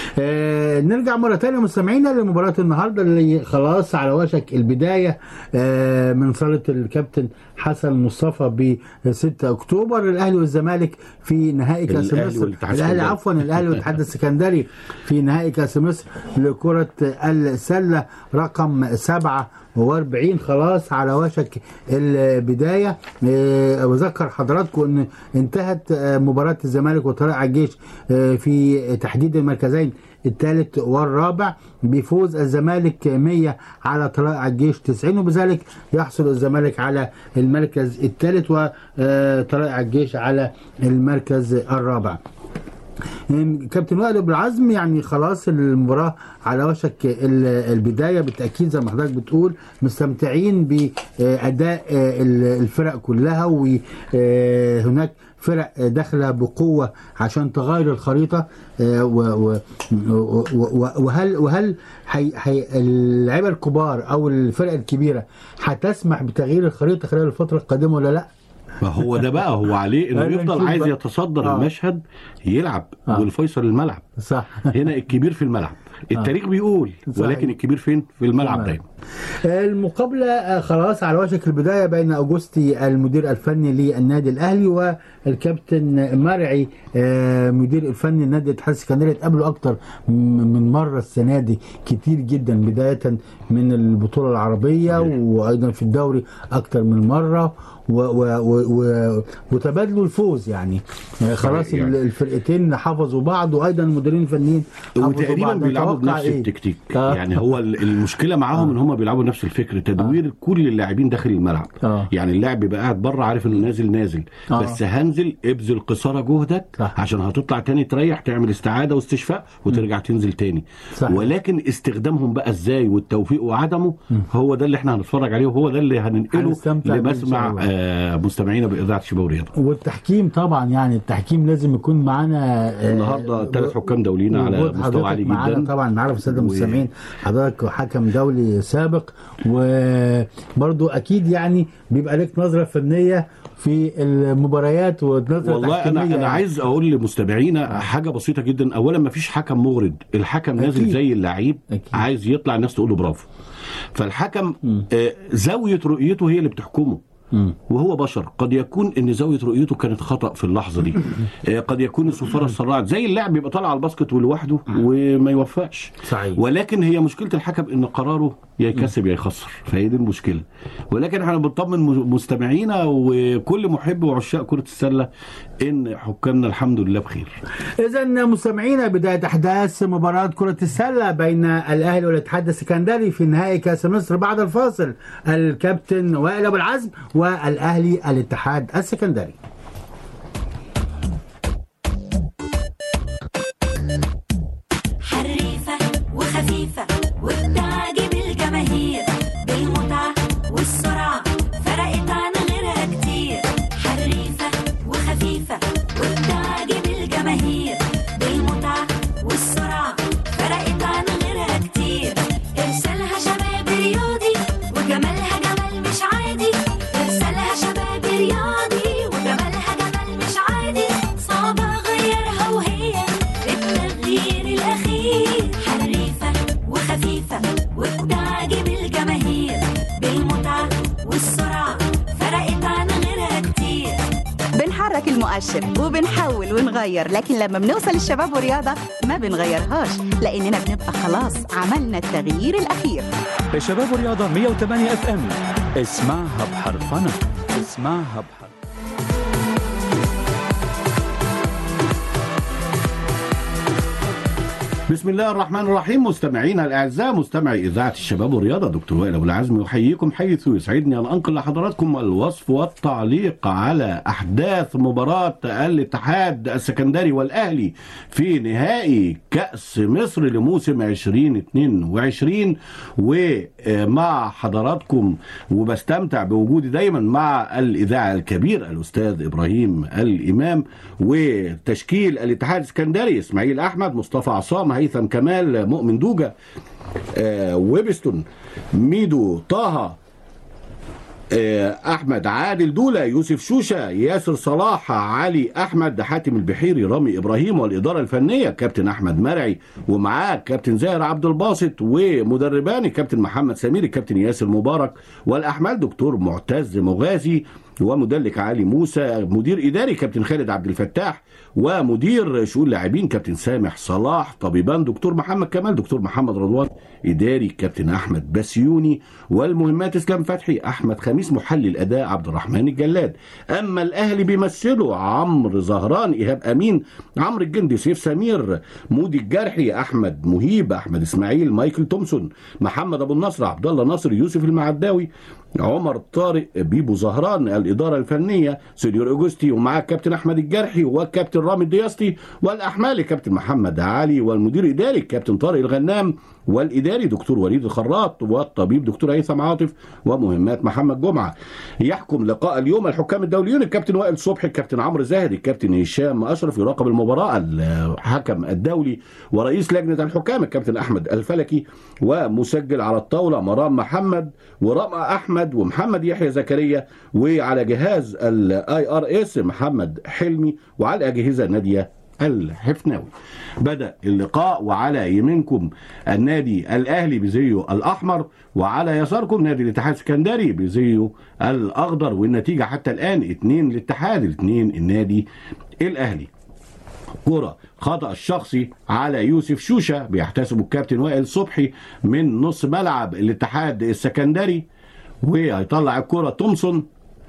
Speaker 9: آه نرجع مرة تانية مستمعينا لمباراة النهاردة اللي خلاص على وشك البداية آه من صالة الكابتن حسن مصطفى ب 6 أكتوبر الأهلي والزمالك في نهائي كأس
Speaker 10: الأهلي
Speaker 9: مصر
Speaker 10: والاتحاد
Speaker 9: الأهلي
Speaker 10: السكندري.
Speaker 9: عفوا الأهلي والاتحاد السكندري في نهائي كأس مصر لكرة السلة رقم 47 خلاص على وشك البداية آه، وذكر حضراتكم أن انتهت آه، مباراة الزمالك وطلائع الجيش آه، في تحديد المركزين الثالث والرابع بفوز الزمالك 100 على طلائع الجيش 90 وبذلك يحصل الزمالك على المركز الثالث وطلائع الجيش على المركز الرابع كابتن وائل بالعزم يعني خلاص المباراة على وشك ال- البداية بالتأكيد زي ما حضرتك بتقول مستمتعين بأداء الفرق كلها وهناك فرق داخلة بقوة عشان تغير الخريطة آه، و- و- و- و- وهل وهل حي حي اللعيبة الكبار أو الفرق الكبيرة هتسمح بتغيير الخريطة خلال الفترة القادمة ولا لا؟
Speaker 10: فهو ده بقى هو عليه انه
Speaker 9: أيوة،
Speaker 10: يفضل
Speaker 9: نشوف
Speaker 10: عايز
Speaker 9: بقى.
Speaker 10: يتصدر
Speaker 9: آه.
Speaker 10: المشهد يلعب
Speaker 9: آه.
Speaker 10: والفيصل الملعب
Speaker 9: صح
Speaker 10: هنا الكبير في الملعب التاريخ بيقول
Speaker 9: صحيح.
Speaker 10: ولكن الكبير فين في الملعب
Speaker 9: الملعب.
Speaker 10: دايما
Speaker 9: المقابلة آه، خلاص على وشك البداية بين أوجستي المدير الفني للنادي الأهلي والكابتن مرعي آه، مدير الفني لنادي الاتحاد السكندري اتقابلوا أكتر م- من مرة السنة دي كتير جدا بداية من البطولة العربية وأيضا في الدوري أكتر من مرة و و و و وتبادلوا الفوز يعني آه، خلاص
Speaker 10: يعني.
Speaker 9: ال- الفرقتين حفظوا بعض وأيضا المديرين الفنيين حفظوا
Speaker 10: وتقريبا
Speaker 9: بعض.
Speaker 10: بيلعبوا
Speaker 9: نتوقع
Speaker 10: بنفس
Speaker 9: إيه؟
Speaker 10: التكتيك
Speaker 9: آه.
Speaker 10: يعني هو ال- المشكله معاهم ان هم بيلعبوا نفس الفكر تدوير كل اللاعبين داخل الملعب
Speaker 9: آه.
Speaker 10: يعني اللاعب بيبقى قاعد بره عارف انه نازل نازل
Speaker 9: آه.
Speaker 10: بس هنزل ابذل قصارى جهدك
Speaker 9: صح.
Speaker 10: عشان هتطلع تاني تريح تعمل استعاده واستشفاء وترجع تنزل تاني
Speaker 9: صح.
Speaker 10: ولكن استخدامهم بقى ازاي والتوفيق وعدمه هو ده اللي احنا هنتفرج عليه وهو ده اللي هننقله
Speaker 9: هنستمتع بيه إن شاء
Speaker 10: لمسمع
Speaker 9: الله.
Speaker 10: آه مستمعينا باذاعه شباب ورياضه
Speaker 9: والتحكيم طبعا يعني التحكيم لازم يكون معانا آه،
Speaker 10: النهارده ثلاث حكام دوليين على
Speaker 9: وجود
Speaker 10: مستوى
Speaker 9: حضرتك
Speaker 10: عالي
Speaker 9: معانا
Speaker 10: جدا
Speaker 9: طبعا نعرف الساده
Speaker 10: و-
Speaker 9: المستمعين حضرتك حكم دولي سابق وبرضو اكيد يعني بيبقى لك نظره فنيه في المباريات ونظره
Speaker 10: والله انا
Speaker 9: تحكيمية
Speaker 10: انا
Speaker 9: يعني.
Speaker 10: عايز اقول لمستمعينا حاجه بسيطه جدا اولا ما فيش حكم مغرض الحكم نازل
Speaker 9: أكيد.
Speaker 10: زي اللعيب
Speaker 9: أكيد.
Speaker 10: عايز يطلع الناس تقول له برافو فالحكم آه، زاويه رؤيته هي اللي بتحكمه
Speaker 9: مم.
Speaker 10: وهو بشر قد يكون ان زاويه رؤيته كانت خطا في اللحظه دي آه، قد يكون الصفاره سرعت زي اللاعب بيبقى طالع على الباسكت ولوحده وما يوفقش
Speaker 9: صحيح.
Speaker 10: ولكن هي مشكله الحكم ان قراره يا يكسب يا يخسر فهي دي المشكله ولكن احنا بنطمن م- مستمعينا وكل محب وعشاق كره السله ان حكامنا الحمد لله بخير
Speaker 9: اذا مستمعينا بدايه احداث مباراه كره السله بين الاهلي والاتحاد السكندري في نهائي كاس مصر بعد الفاصل الكابتن وائل ابو العزم والاهلي الاتحاد السكندري
Speaker 2: حريفة وخفيفة وبتعجب الجماهير بالمتعة والسرعة فرقت عن غيرها كتير حريفة وخفيفة وبتعجب الجماهير بالمتعة
Speaker 11: مؤشر وبنحول ونغير لكن لما بنوصل الشباب ورياضة ما بنغيرهاش لأننا بنبقى خلاص عملنا التغيير الأخير
Speaker 5: شباب ورياضة 108 اف ام اسمعها بحرفنة اسمعها بحرفنة
Speaker 10: بسم الله الرحمن الرحيم مستمعينا الاعزاء مستمعي اذاعه الشباب والرياضه دكتور وائل ابو العزم يحييكم حيث يسعدني ان انقل لحضراتكم الوصف والتعليق على احداث مباراه الاتحاد السكندري والاهلي في نهائي كاس مصر لموسم 2022 ومع حضراتكم وبستمتع بوجودي دايما مع الاذاعه الكبير الاستاذ ابراهيم الامام وتشكيل الاتحاد السكندري اسماعيل احمد مصطفى عصام هيثم كمال مؤمن دوجا آه ويبستون ميدو طه آه احمد عادل دوله يوسف شوشه ياسر صلاح علي احمد حاتم البحيري رامي ابراهيم والاداره الفنيه كابتن احمد مرعي ومعاه كابتن زاهر عبد الباسط ومدربان الكابتن محمد سمير الكابتن ياسر مبارك والاحمال دكتور معتز مغازي ومدلك علي موسى مدير اداري كابتن خالد عبد الفتاح ومدير شؤون لاعبين كابتن سامح صلاح طبيبان دكتور محمد كمال دكتور محمد رضوان اداري كابتن احمد بسيوني والمهمات اسلام فتحي احمد خميس محلل اداء عبد الرحمن الجلاد اما الاهلي بيمثله عمرو زهران ايهاب امين عمرو الجندي سيف سمير مودي الجرحي احمد مهيب احمد اسماعيل مايكل تومسون محمد ابو النصر عبد الله ناصر يوسف المعداوي عمر طارق بيبو زهران الإدارة الفنية سيديور أوجستي ومعاه كابتن أحمد الجرحي والكابتن رامي الدياستي والأحمال كابتن محمد علي والمدير الإداري كابتن طارق الغنام والإداري دكتور وليد الخراط والطبيب دكتور هيثم عاطف ومهمات محمد جمعة يحكم لقاء اليوم الحكام الدوليون الكابتن وائل صبحي الكابتن عمرو زاهدي الكابتن هشام أشرف يراقب المباراة الحكم الدولي ورئيس لجنة الحكام الكابتن أحمد الفلكي ومسجل على الطاولة مرام محمد ورمى أحمد ومحمد يحيى زكريا وعلى جهاز الاي ار اس محمد حلمي وعلى الأجهزة نادية الحفناوي بدأ اللقاء وعلى يمينكم النادي الأهلي بزيه الأحمر وعلى يساركم نادي الاتحاد السكندري بزيه الأخضر والنتيجة حتى الآن اتنين للاتحاد اتنين النادي الأهلي كرة خطأ الشخصي على يوسف شوشة بيحتسبه الكابتن وائل صبحي من نص ملعب الاتحاد السكندري وهيطلع الكرة تومسون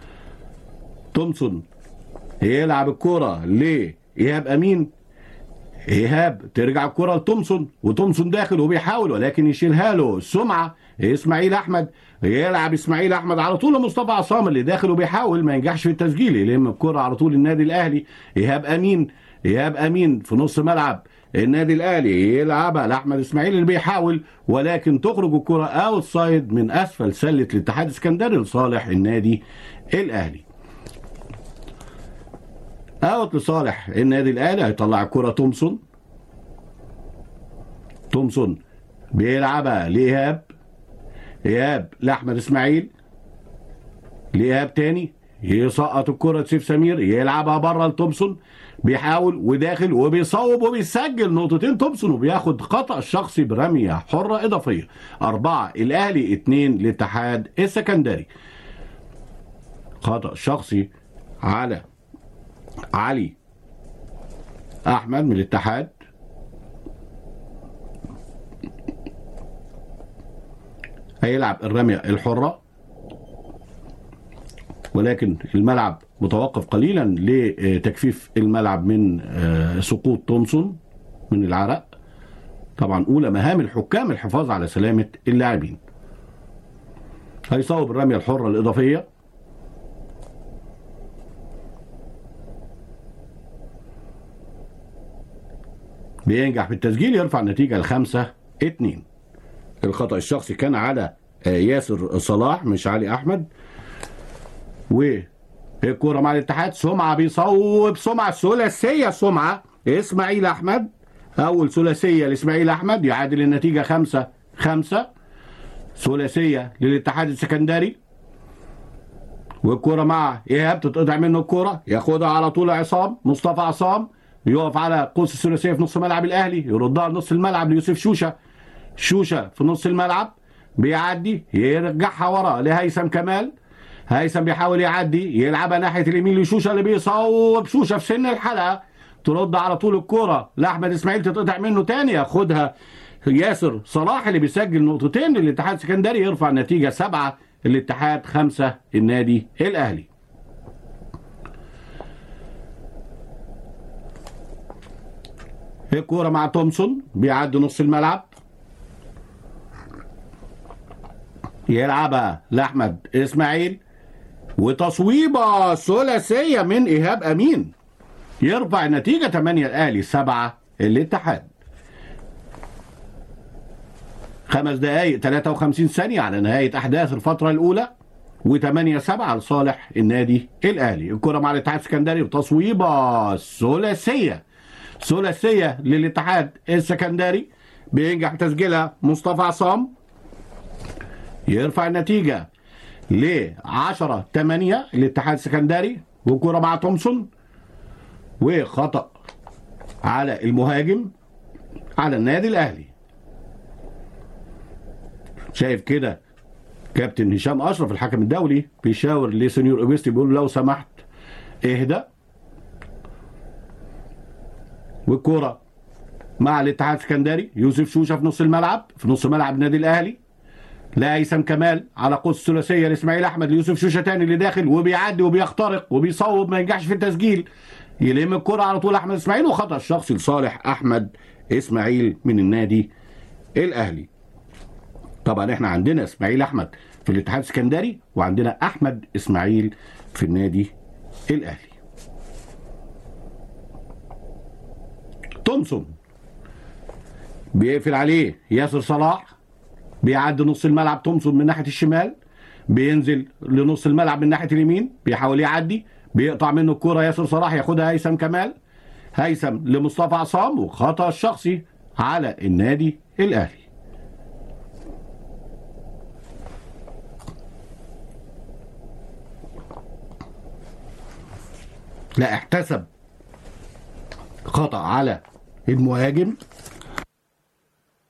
Speaker 10: تومسون يلعب الكرة لإيهاب أمين إيهاب ترجع الكرة لتومسون وتومسون داخل وبيحاول ولكن يشيلها له السمعة إسماعيل أحمد يلعب إسماعيل أحمد على طول مصطفى عصام اللي داخل وبيحاول ما ينجحش في التسجيل يلم الكرة على طول النادي الأهلي إيهاب أمين إيهاب أمين في نص ملعب النادي الاهلي يلعبها لاحمد اسماعيل اللي بيحاول ولكن تخرج الكره اوت سايد من اسفل سله الاتحاد السكندري لصالح النادي الاهلي اوت لصالح النادي الاهلي هيطلع الكره تومسون تومسون بيلعبها لايهاب ايهاب لاحمد اسماعيل لايهاب تاني يسقط الكره لسيف سمير يلعبها بره لتومسون بيحاول وداخل وبيصوب وبيسجل نقطتين تومسون وبياخد خطأ شخصي برمية حرة إضافية أربعة الأهلي اتنين للاتحاد السكندري خطأ شخصي على علي أحمد من الاتحاد هيلعب الرمية الحرة ولكن الملعب متوقف قليلا لتجفيف الملعب من سقوط تومسون من العرق طبعا اولى مهام الحكام الحفاظ على سلامه اللاعبين هيصوب الرميه الحره الاضافيه بينجح في التسجيل يرفع النتيجه لخمسة اتنين الخطأ الشخصي كان على ياسر صلاح مش علي احمد و الكوره مع الاتحاد سمعه بيصوب سمعه ثلاثيه سمعه اسماعيل احمد اول ثلاثيه لاسماعيل احمد يعادل النتيجه خمسة خمسة ثلاثيه للاتحاد السكندري والكوره مع ايهاب تتقطع منه الكوره ياخدها على طول عصام مصطفى عصام يقف على قوس الثلاثيه في نص ملعب الاهلي يردها لنص الملعب ليوسف شوشه شوشه في نص الملعب بيعدي يرجعها ورا لهيثم كمال هيثم بيحاول يعدي يلعبها ناحيه اليمين لشوشه اللي بيصوب شوشه في سن الحلقه ترد على طول الكرة لاحمد اسماعيل تتقطع منه تاني ياخدها ياسر صلاح اللي بيسجل نقطتين للاتحاد السكندري يرفع النتيجه سبعه الاتحاد خمسه النادي الاهلي الكوره مع تومسون بيعدي نص الملعب يلعبها لاحمد اسماعيل وتصويبه ثلاثيه من ايهاب امين يرفع النتيجه 8 الاهلي 7 الاتحاد خمس دقائق 53 ثانيه على نهايه احداث الفتره الاولى و8 7 لصالح النادي الاهلي الكره مع الاتحاد السكندري وتصويبه ثلاثيه ثلاثيه للاتحاد السكندري بينجح تسجيلها مصطفى عصام يرفع النتيجة ل 10 8 الاتحاد السكندري وكرة مع تومسون وخطأ على المهاجم على النادي الأهلي شايف كده كابتن هشام أشرف الحكم الدولي بيشاور لسنيور أوجستي بيقول له لو سمحت اهدى والكرة مع الاتحاد السكندري يوسف شوشة في نص الملعب في نص ملعب النادي الأهلي لا هيثم كمال على قوس الثلاثيه لاسماعيل احمد ليوسف شوشه تاني اللي داخل وبيعدي وبيخترق وبيصوب ما ينجحش في التسجيل يلم الكره على طول احمد اسماعيل وخطا الشخصي لصالح احمد اسماعيل من النادي الاهلي طبعا احنا عندنا اسماعيل احمد في الاتحاد السكندري وعندنا احمد اسماعيل في النادي الاهلي تومسون بيقفل عليه ياسر صلاح بيعدي نص الملعب تومسون من ناحيه الشمال بينزل لنص الملعب من ناحيه اليمين بيحاول يعدي بيقطع منه الكوره ياسر صلاح ياخدها هيثم كمال هيثم لمصطفى عصام وخطا الشخصي على النادي الاهلي لا احتسب خطا على المهاجم